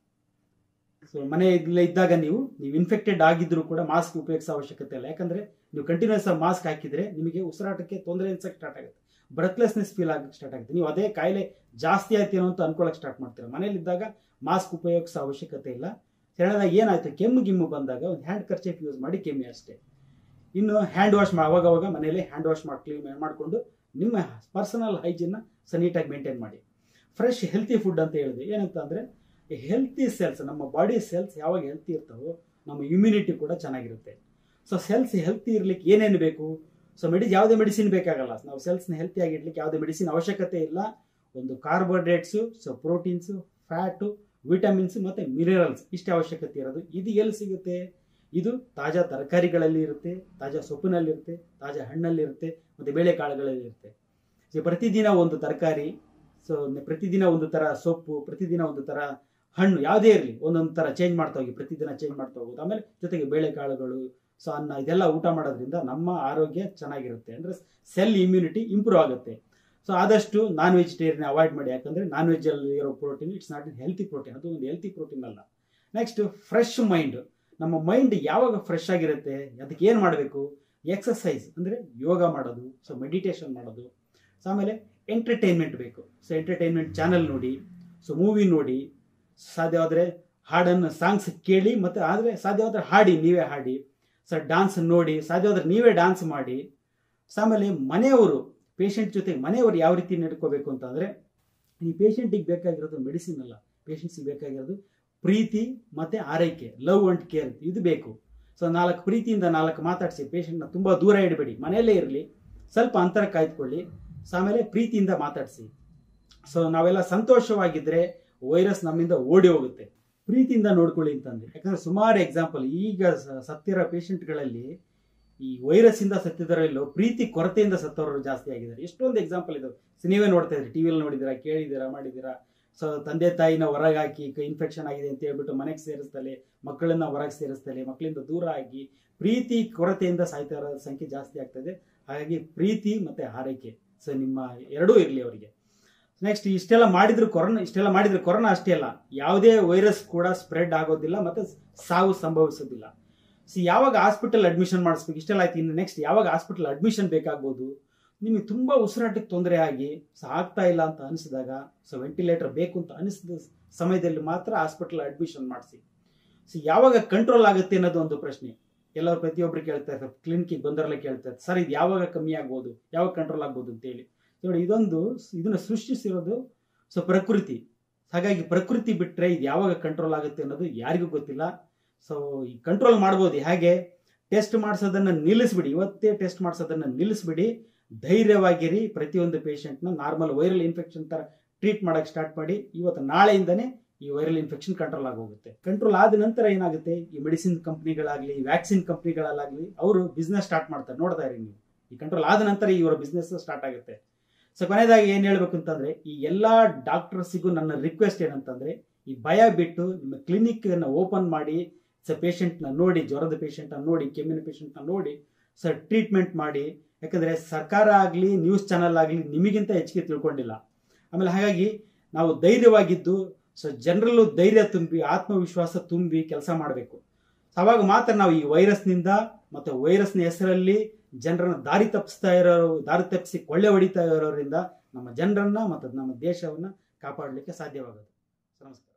ಸೊ ಮನೆಯಲ್ಲೇ ಇದ್ದಾಗ ನೀವು ನೀವು ಇನ್ಫೆಕ್ಟೆಡ್ ಆಗಿದ್ರು ಕೂಡ ಮಾಸ್ಕ್ ಉಪಯೋಗಿಸೋ ಅವಶ್ಯಕತೆ ಇಲ್ಲ ಯಾಕಂದ್ರೆ ನೀವು ಕಂಟಿನ್ಯೂಸ್ ಆಗಿ ಮಾಸ್ಕ್ ಹಾಕಿದ್ರೆ ನಿಮಗೆ ಉಸಿರಾಟಕ್ಕೆ ತೊಂದರೆ ಅನ್ಸಕ್ಕೆ ಸ್ಟಾರ್ಟ್ ಆಗುತ್ತೆ ಬ್ರೆತ್ಲೆಸ್ನೆಸ್ ಫೀಲ್ ಆಗಕ್ಕೆ ಸ್ಟಾರ್ಟ್ ಆಗುತ್ತೆ ನೀವು ಅದೇ ಕಾಯಿಲೆ ಜಾಸ್ತಿ ಆಯ್ತೇನೋ ಅಂತ ಅನ್ಕೊಳಕ್ಕೆ ಸ್ಟಾರ್ಟ್ ಮಾಡ್ತೀರಾ ಮನೇಲಿದ್ದಾಗ ಮಾಸ್ಕ್ ಉಪಯೋಗಿಸೋ ಅವಶ್ಯಕತೆ ಇಲ್ಲ ಸಡನ್ನಾಗಿ ಏನಾಯ್ತು ಕೆಮ್ಮು ಗಿಮ್ಮು ಬಂದಾಗ ಒಂದು ಹ್ಯಾಂಡ್ ಕರ್ಚೇಫ್ ಯೂಸ್ ಮಾಡಿ ಕೆಮ್ಮಿ ಅಷ್ಟೇ ಇನ್ನು ಹ್ಯಾಂಡ್ ವಾಶ್ ಅವಾಗ ಅವಾಗ ಮನೇಲಿ ಹ್ಯಾಂಡ್ ವಾಶ್ ಮಾಡಿ ಕ್ಲೀನ್ ಮಾಡಿಕೊಂಡು ನಿಮ್ಮ ಪರ್ಸನಲ್ ಹೈಜೀನ್ನ ಸ ನೀಟಾಗಿ ಮೇಂಟೈನ್ ಮಾಡಿ ಫ್ರೆಶ್ ಹೆಲ್ತಿ ಫುಡ್ ಅಂತ ಹೇಳಿದೆ ಏನಂತ ಅಂದರೆ ಹೆಲ್ತಿ ಸೆಲ್ಸ್ ನಮ್ಮ ಬಾಡಿ ಸೆಲ್ಸ್ ಯಾವಾಗ ಹೆಲ್ತಿ ಇರ್ತಾವೋ ನಮ್ಮ ಇಮ್ಯುನಿಟಿ ಕೂಡ ಚೆನ್ನಾಗಿರುತ್ತೆ ಸೊ ಸೆಲ್ಸ್ ಹೆಲ್ತಿ ಇರ್ಲಿಕ್ಕೆ ಏನೇನು ಬೇಕು ಸೊ ಮೆಡಿ ಯಾವುದೇ ಮೆಡಿಸಿನ್ ಬೇಕಾಗಲ್ಲ ನಾವು ಸೆಲ್ಸ್ನ ಹೆಲ್ತಿ ಆಗಿಡ್ಲಿಕ್ಕೆ ಯಾವುದೇ ಮೆಡಿಸಿನ್ ಅವಶ್ಯಕತೆ ಇಲ್ಲ ಒಂದು carbohydrates so proteins fat vitamins ಮತ್ತು ಮಿನರಲ್ಸ್ ಇಷ್ಟೇ ಅವಶ್ಯಕತೆ ಇರೋದು ಇದು ಎಲ್ಲಿ ಸಿಗುತ್ತೆ ಇದು ತಾಜಾ ತರಕಾರಿಗಳಲ್ಲಿ ಇರುತ್ತೆ ತಾಜಾ ಸೊಪ್ಪಿನಲ್ಲಿ ಇರುತ್ತೆ ತಾಜಾ ಹಣ್ಣಲ್ಲಿ ಇರುತ್ತೆ ಮತ್ತು ಬೇಳೆಕಾಳುಗಳಲ್ಲಿ ಇರುತ್ತೆ ಸೊ ಪ್ರತಿದಿನ ಒಂದು ತರಕಾರಿ ಸೊ ಪ್ರತಿದಿನ ಒಂದು ಥರ ಸೊಪ್ಪು ಪ್ರತಿದಿನ ಒಂದು ಥರ ಹಣ್ಣು ಯಾವುದೇ ಇರಲಿ ಒಂದೊಂದು ಥರ ಚೇಂಜ್ ಮಾಡ್ತಾ ಹೋಗಿ ಪ್ರತಿದಿನ ಚೇಂಜ್ ಮಾಡ್ತಾ ಹೋಗೋದು ಆಮೇಲೆ ಜೊತೆಗೆ ಬೇಳೆಕಾಳುಗಳು ಸೊ ಅನ್ನ ಇದೆಲ್ಲ ಊಟ ಮಾಡೋದ್ರಿಂದ ನಮ್ಮ ಆರೋಗ್ಯ ಚೆನ್ನಾಗಿರುತ್ತೆ ಅಂದರೆ ಸೆಲ್ ಇಮ್ಯುನಿಟಿ ಇಂಪ್ರೂವ್ ಆಗುತ್ತೆ ಸೊ ಆದಷ್ಟು ನಾನ್ ವೆಜಿಟೇರಿಯನ್ ಅವಾಯ್ಡ್ ಮಾಡಿ ಯಾಕಂದರೆ ನಾನ್ ವೆಜ್ಜಲ್ಲಿ ಇರೋ protein it's not in healthy protein ಅದು ಒಂದು ಹೆಲ್ತಿ ಪ್ರೋಟೀನ್ ಅಲ್ಲ ನೆಕ್ಸ್ಟ್ ಫ್ರೆಶ್ ಮೈಂಡ್ ನಮ್ಮ ಮೈಂಡ್ ಯಾವಾಗ ಫ್ರೆಶ್ ಆಗಿರುತ್ತೆ ಅದಕ್ಕೆ ಏನು ಮಾಡಬೇಕು ಎಕ್ಸಸೈಸ್ ಅಂದರೆ ಯೋಗ ಮಾಡೋದು ಸೊ ಮೆಡಿಟೇಷನ್ ಮಾಡೋದು ಸೊ ಆಮೇಲೆ ಎಂಟರ್ಟೈನ್ಮೆಂಟ್ ಬೇಕು ಸೊ ಎಂಟರ್ಟೈನ್ಮೆಂಟ್ ಚಾನಲ್ ನೋಡಿ ಸೊ ಮೂವಿ ನೋಡಿ ಸಾಧ್ಯವಾದರೆ ಹಾಡನ್ನು ಸಾಂಗ್ಸ್ ಕೇಳಿ ಮತ್ತು ಆದರೆ ಸಾಧ್ಯವಾದರೆ ಹಾಡಿ ನೀವೇ ಹಾಡಿ ಸೊ ಡಾನ್ಸ್ ನೋಡಿ ಸಾಧ್ಯವಾದರೆ ನೀವೇ ಡಾನ್ಸ್ ಮಾಡಿ ಸೊ ಆಮೇಲೆ ಮನೆಯವರು ಪೇಷಂಟ್ ಜೊತೆಗೆ ಮನೆಯವರು ಯಾವ ರೀತಿ ನಡ್ಕೋಬೇಕು ಅಂತಂದರೆ ಈ ಪೇಷಂಟಿಗೆ ಬೇಕಾಗಿರೋದು ಮೆಡಿಸಿನ್ ಅಲ್ಲ ಪೇಷಂಟ್ಸಿಗೆ ಬೇಕಾಗಿರೋದು ಪ್ರೀತಿ ಮತ್ತು ಆರೈಕೆ ಲವ್ ಅಂಡ್ ಕೇರ್ ಇದು ಬೇಕು ಸೊ ನಾಲ್ಕು ಪ್ರೀತಿಯಿಂದ ನಾಲ್ಕು ಮಾತಾಡಿಸಿ ಪೇಷಂಟ್ನ ತುಂಬ ದೂರ ಇಡಬೇಡಿ ಮನೆಯಲ್ಲೇ ಇರಲಿ ಸ್ವಲ್ಪ ಅಂತರ ಕಾಯ್ದುಕೊಳ್ಳಿ ಸೊ ಆಮೇಲೆ ಪ್ರೀತಿಯಿಂದ ಮಾತಾಡಿಸಿ ಸೊ ನಾವೆಲ್ಲ ಸಂತೋಷವಾಗಿದ್ದರೆ ವೈರಸ್ ನಮ್ಮಿಂದ ಓಡಿ ಹೋಗುತ್ತೆ ಪ್ರೀತಿಯಿಂದ ನೋಡ್ಕೊಳ್ಳಿ ಅಂತಂದ್ರೆ ಯಾಕಂದ್ರೆ ಸುಮಾರು ಎಕ್ಸಾಂಪಲ್ ಈಗ ಸ- ಸತ್ತಿರೋ ಪೇಷಂಟ್ಗಳಲ್ಲಿ ಈ ವೈರಸ್ ಇಂದ ಸತ್ತಿದರಲ್ಲೋ ಪ್ರೀತಿ ಕೊರತೆಯಿಂದ ಸತ್ತವರು ಜಾಸ್ತಿ ಆಗಿದ್ದಾರೆ ಎಷ್ಟೊಂದು ಎಕ್ಸಾಂಪಲ್ ಇದಾವೆ ಸೊ ನೀವೇ ನೋಡ್ತಾ ಇದ್ರಿ ಟಿವಿಯಲ್ಲಿ ನೋಡಿದ್ದೀರಾ ಕೇಳಿದ್ದೀರಾ ಮಾಡಿದ್ದೀರಾ ಸೊ ತಂದೆ ತಾಯಿನ ಹೊರಗೆ ಹಾಕಿ ಇನ್ಫೆಕ್ಷನ್ ಆಗಿದೆ ಅಂತ ಹೇಳ್ಬಿಟ್ಟು ಮನೆಗೆ ಸೇರಿಸ್ತಲೆ ಮಕ್ಕಳನ್ನ ಹೊರಗೆ ಸೇರಿಸ್ತಲೆ ಮಕ್ಕಳಿಂದ ದೂರ ಆಗಿ ಪ್ರೀತಿ ಕೊರತೆಯಿಂದ ಸಾಯ್ತಾ ಇರೋ ಸಂಖ್ಯೆ ಜಾಸ್ತಿ ಆಗ್ತದೆ ಹಾಗಾಗಿ ಪ್ರೀತಿ ಮತ್ತೆ ಆರೈಕೆ ಸೊ ನಿಮ್ಮ ಎರಡೂ ಇರಲಿ ಅವರಿಗೆ ನೆಕ್ಸ್ಟ್ ಇಷ್ಟೆಲ್ಲ ಮಾಡಿದ್ರು ಕೊರೋನಾ ಇಷ್ಟೆಲ್ಲ ಮಾಡಿದ್ರು ಕೊರೋನಾ ಅಷ್ಟೇ ಅಲ್ಲ ಯಾವುದೇ ವೈರಸ್ ಕೂಡ ಸ್ಪ್ರೆಡ್ ಆಗೋದಿಲ್ಲ ಮತ್ತೆ ಸಾವು ಸಂಭವಿಸೋದಿಲ್ಲ ಸಿ ಯಾವಾಗ ಹಾಸ್ಪಿಟಲ್ ಅಡ್ಮಿಷನ್ ಮಾಡಿಸ್ಬೇಕು ಇಷ್ಟೆಲ್ಲ ಆಯ್ತು ಇನ್ನು ನೆಕ್ಸ್ಟ್ ಯಾವಾಗ ಹಾಸ್ಪಿಟಲ್ ಅಡ್ಮಿಷನ್ ಬೇಕಾಗ್ಬೋದು ನಿಮಗೆ ತುಂಬ ಉಸಿರಾಟಕ್ಕೆ ತೊಂದರೆ ಆಗಿ ಸೊ ಆಗ್ತಾ ಇಲ್ಲ ಅಂತ ಅನಿಸಿದಾಗ ಸೊ ವೆಂಟಿಲೇಟರ್ ಬೇಕು ಅಂತ ಅನಿಸಿದ ಸಮಯದಲ್ಲಿ ಮಾತ್ರ ಹಾಸ್ಪಿಟಲ್ ಅಡ್ಮಿಷನ್ ಮಾಡಿಸಿ ಸೊ ಯಾವಾಗ ಕಂಟ್ರೋಲ್ ಆಗುತ್ತೆ ಅನ್ನೋದು ಒಂದು ಪ್ರಶ್ನೆ ಎಲ್ಲರೂ ಪ್ರತಿಯೊಬ್ಬರು ಕೇಳ್ತಾ ಇರ್ತಾರೆ ಕ್ಲಿನಿಕ್ಗೆ ಬಂದರೆಲ್ಲ ಕೇಳ್ತಾ ಇರ್ತಾರೆ ಸರ್ ಇದು ಯಾವಾಗ ಕಮ್ಮಿ ಆಗ್ಬೋದು ಯಾವಾಗ ಕಂಟ್ರೋಲ್ ಆಗ್ಬೋದು ಅಂತೇಳಿ ನೋಡಿ ಇದೊಂದು ಇದನ್ನ ಸೃಷ್ಟಿಸಿರೋದು ಸೊ ಪ್ರಕೃತಿ ಹಾಗಾಗಿ ಪ್ರಕೃತಿ ಬಿಟ್ಟರೆ ಇದು ಯಾವಾಗ ಕಂಟ್ರೋಲ್ ಆಗುತ್ತೆ ಅನ್ನೋದು ಯಾರಿಗೂ ಗೊತ್ತಿಲ್ಲ ಸೊ ಈ ಕಂಟ್ರೋಲ್ ಮಾಡ್ಬೋದು ಹೇಗೆ ಟೆಸ್ಟ್ ಮಾಡಿಸೋದನ್ನ ನಿಲ್ಲಿಸ್ಬಿಡಿ ಇವತ್ತೇ ಟೆಸ್ಟ್ ಮಾಡಿಸೋದನ್ನ ನಿಲ್ಲಿಸ್ಬಿಡಿ ಧೈರ್ಯವಾಗಿರಿ ಪ್ರತಿಯೊಂದು ಪೇಷಂಟ್ನ ನಾರ್ಮಲ್ ವೈರಲ್ ಇನ್ಫೆಕ್ಷನ್ ಥರ ಟ್ರೀಟ್ ಮಾಡೋಕ್ಕೆ ಸ್ಟಾರ್ಟ್ ಮಾಡಿ ಇವತ್ತು ನಾಳೆಯಿಂದನೇ ಈ ವೈರಲ್ ಇನ್ಫೆಕ್ಷನ್ ಕಂಟ್ರೋಲ್ ಆಗೋಗುತ್ತೆ ಕಂಟ್ರೋಲ್ ಆದ ನಂತರ ಏನಾಗುತ್ತೆ ಈ ಮೆಡಿಸಿನ್ ಕಂಪ್ನಿಗಳಾಗಲಿ ವ್ಯಾಕ್ಸಿನ್ ಕಂಪ್ನಿಗಳಲ್ಲಾಗಲಿ ಅವರು ಬಿಸ್ನೆಸ್ ಸ್ಟಾರ್ಟ್ ಮಾಡ್ತಾರೆ ನೋಡ್ತಾ ಇರಿ ನೀವು ಈ ಕಂಟ್ರೋಲ್ ಆದ ನಂತರ ಇವರ ಬಿಸ್ನೆಸ್ ಸ್ಟಾರ್ಟ್ ಆಗುತ್ತೆ ಸೊ ಕೊನೆಯದಾಗಿ ಏನು ಹೇಳ್ಬೇಕು ಅಂತಂದ್ರೆ ಈ ಎಲ್ಲ ಡಾಕ್ಟರ್ಸಿಗೂ ನನ್ನ ರಿಕ್ವೆಸ್ಟ್ ಏನಂತಂದ್ರೆ ಈ ಭಯ ಬಿಟ್ಟು ನಿಮ್ಮ ಕ್ಲಿನಿಕ್ ಅನ್ನ ಓಪನ್ ಮಾಡಿ ಸೊ ಪೇಷಂಟ್ನ ನೋಡಿ ಜ್ವರದ ಪೇಷಂಟ್ನ ನೋಡಿ ಕೆಮ್ಮಿನ ಪೇಷಂಟ್ನ ನೋಡಿ ಸೊ ಟ್ರೀಟ್ಮೆಂಟ್ ಮಾಡಿ ಯಾಕಂದ್ರೆ ಸರ್ಕಾರ ಆಗಲಿ ನ್ಯೂಸ್ ಚಾನಲ್ ಆಗಲಿ ನಿಮಗಿಂತ ಹೆಚ್ಚಿಗೆ ತಿಳ್ಕೊಂಡಿಲ್ಲ ಆಮೇಲೆ ಹಾಗಾಗಿ ನಾವು ಧೈರ್ಯವಾಗಿದ್ದು ಸೊ ಜನರಲ್ಲೂ ಧೈರ್ಯ ತುಂಬಿ ಆತ್ಮವಿಶ್ವಾಸ ತುಂಬಿ ಕೆಲಸ ಮಾಡಬೇಕು ಅವಾಗ ಮಾತ್ರ ನಾವು ಈ ವೈರಸ್ನಿಂದ ಮತ್ತು ವೈರಸ್ನ ಹೆಸರಲ್ಲಿ ಜನರನ್ನ ದಾರಿ ತಪ್ಪಿಸ್ತಾ ಇರೋರು ದಾರಿ ತಪ್ಪಿಸಿ ಕೊಳ್ಳೆ ಹೊಡಿತಾ ಇರೋರಿಂದ ನಮ್ಮ ಜನರನ್ನ ಮತ್ತು ನಮ್ಮ ದೇಶವನ್ನ ಕಾಪಾಡಲಿಕ್ಕೆ ಸಾಧ್ಯವಾಗುತ್ತೆ ನಮಸ್ಕಾರ